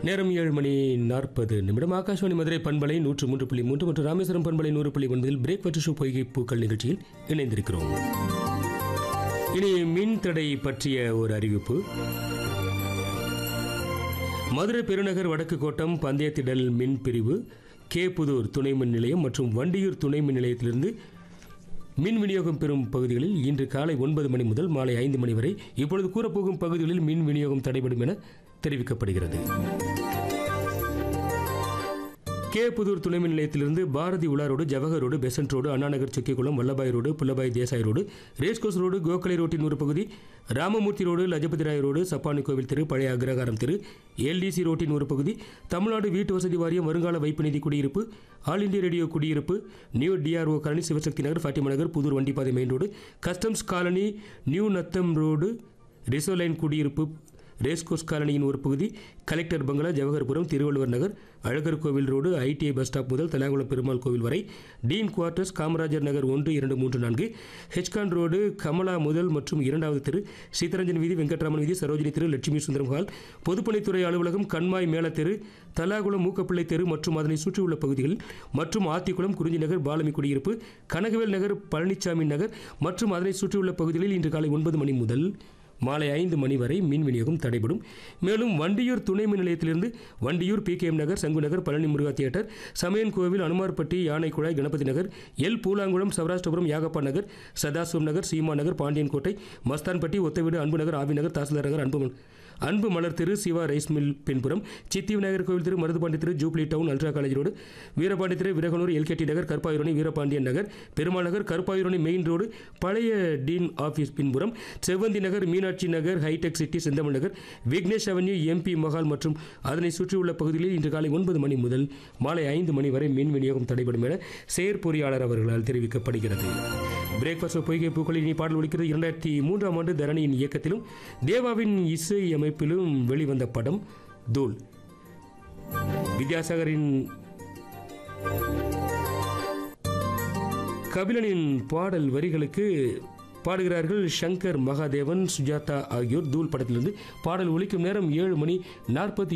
நேரம் ஏழு மணி நாற்பது நிமிடம் ஆகாஷ்வாணி மதுரை பண்பலை நூற்று மூன்று புள்ளி மூன்று மற்றும் ராமேஸ்வரம் பண்பலை நூறு புள்ளி ஒன்பதில் பிரேக் பற்று ஷூ பொய்கை பூக்கள் நிகழ்ச்சியில் இணைந்திருக்கிறோம் இனி மின் தடை பற்றிய ஒரு அறிவிப்பு மதுரை பெருநகர் வடக்கு கோட்டம் பந்தயத்திடல் மின் பிரிவு கேப்புதூர் துணை மின் நிலையம் மற்றும் வண்டியூர் துணை மின் நிலையத்திலிருந்து மின் விநியோகம் பெறும் பகுதிகளில் இன்று காலை ஒன்பது மணி முதல் மாலை ஐந்து மணி வரை இப்பொழுது கூறப்போகும் பகுதிகளில் மின் விநியோகம் தடைபடும் என தெரிவிக்கப்படுகிறது கே புதூர் துணை மின் நிலையத்திலிருந்து Bharathi Ula road Jawahar road Besant road Annanagar Sukkikulam Vallabhai road புல்லபாய் Desai road racecourse road Gokhale ரோட்டின் ஒரு பகுதி ராமமூர்த்தி ரோடு லஜபதி ராய் ரோடு சப்பானி கோவில் தெரு பழைய அக்ரகாரம் தெரு எல்டிசி ரோட்டின் ஒரு பகுதி தமிழ்நாடு வீட்டு வசதி வாரியம் வருங்கால வைப்பு நிதி குடியிருப்பு ஆல் இந்தியா ரேடியோ குடியிருப்பு new DRO colony Sivasakthi Nagar Fatima Nagar Pudur வண்டிப்பாதை main road customs colony new Natham road ரிசோ லைன் குடியிருப்பு ரேஸ்கோஸ் காலனியின் ஒரு பகுதி கலெக்டர் பங்களா ஜவஹர்புரம் திருவள்ளுவர் நகர் அழகர் கோவில் ரோடு ஐடிஐ பஸ் ஸ்டாப் முதல் தலாகுளம் பெருமாள் கோவில் வரை டீன் குவார்ட்டர்ஸ் காமராஜர் நகர் ஒன்று இரண்டு மூன்று நான்கு ஹெச்கான் ரோடு கமலா முதல் மற்றும் இரண்டாவது தெரு சீதரஞ்சன் வீதி வெங்கட்ராமன் வீதி சரோஜினி தெரு லட்சுமி சுந்தரம் ஹால் பொதுப்பணித்துறை அலுவலகம் கண்மாய் மேல தெரு தலாகுளம் மூக்கப்பிள்ளை தெரு மற்றும் அதனை சுற்றியுள்ள பகுதிகளில் மற்றும் ஆத்திக்குளம் குறிஞ்சி நகர் பாலமி குடியிருப்பு கனகவேல் நகர் பழனிசாமி நகர் மற்றும் அதனை சுற்றியுள்ள பகுதிகளில் இன்று காலை ஒன்பது மணி முதல் மாலை ஐந்து மணி வரை மின் விநியோகம் தடைபடும் மேலும் வண்டியூர் துணை மின் நிலையத்திலிருந்து Vandiyur PKM Nagar Sangu Nagar Palani Muruga theatre Samayan Kovil Anumarpatti Yanaikuzhai Ganapathi Nagar L Poolankulam Saurashtrapuram Yagappa Nagar Sadasivam Nagar Seema Nagar Pandiyan Kottai Masthanpatti ஒத்தவீடு அன்பு நகர் ஆவி நகர் தாசில்தார் நகர் அன்பு அன்பு மலர் தெரு சிவா ரைஸ் மில் பின்புறம் சித்தி விநாயகர் கோவில் தெரு மருதுபாண்டி தெரு jubilee town ultra college road Veerapandi தெரு Viraganur LKD Nagar Karpayurani Veerapandiyan Nagar Perumal Nagar Karpayurani main road பழைய டீன் ஆஃபீஸ் பின்புறம் Sevvanthi Nagar Meenakshi Nagar hi tech city Senthamizh Nagar Vignesh avenue MP Mahal மற்றும் அதனை சுற்றியுள்ள பகுதிகளில் இன்று காலை ஒன்பது மணி முதல் மாலை ஐந்து மணி வரை மின் விநியோகம் தடைபடும் என செயற்பொறியாளர் அவர்களால் தெரிவிக்கப்படுகிறது பிரேக்ஃபாஸ்ட் பொய்கை பூக்களில் இனி பாடல் ஒலிக்கிறது இரண்டாயிரத்தி மூன்றாம் ஆண்டு தரணியின் இயக்கத்திலும் தேவாவின் இசை அமைப்பிலும் வெளிவந்த படம் தூள் வித்யாசாகரின் கபிலனின் பாடல் வரிகளுக்கு பாடுகிறார்கள் சங்கர் மகாதேவன் சுஜாதா ஆகியோர் தூள் படத்திலிருந்து பாடல் ஒலிக்கும் நேரம் ஏழு மணி நாற்பத்தி